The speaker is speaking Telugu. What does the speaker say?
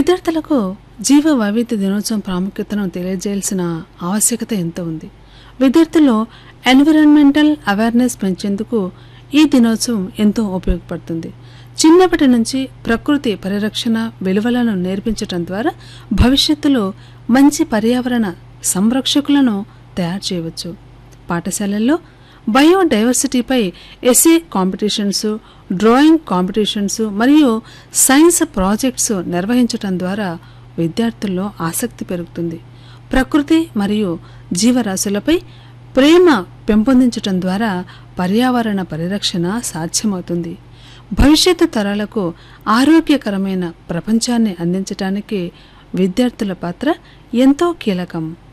విద్యార్థులకు జీవ వైవిధ్య దినోత్సవం ప్రాముఖ్యతను తెలియజేయాల్సిన ఆవశ్యకత ఎంతో ఉంది విద్యార్థుల్లో ఎన్విరాన్మెంటల్ అవేర్నెస్ పెంచేందుకు ఈ దినోత్సవం ఎంతో ఉపయోగపడుతుంది చిన్నప్పటి నుంచి ప్రకృతి పరిరక్షణ విలువలను నేర్పించటం ద్వారా భవిష్యత్తులో మంచి పర్యావరణ సంరక్షకులను తయారు చేయవచ్చు పాఠశాలల్లో బయోడైవర్సిటీపై ఎస్ఏ కాంపిటీషన్స్ డ్రాయింగ్ కాంపిటీషన్స్ మరియు సైన్స్ ప్రాజెక్ట్స్ నిర్వహించటం ద్వారా విద్యార్థుల్లో ఆసక్తి పెరుగుతుంది ప్రకృతి మరియు జీవరాశులపై ప్రేమ పెంపొందించటం ద్వారా పర్యావరణ పరిరక్షణ సాధ్యమవుతుంది భవిష్యత్తు తరాలకు ఆరోగ్యకరమైన ప్రపంచాన్ని అందించటానికి విద్యార్థుల పాత్ర ఎంతో కీలకం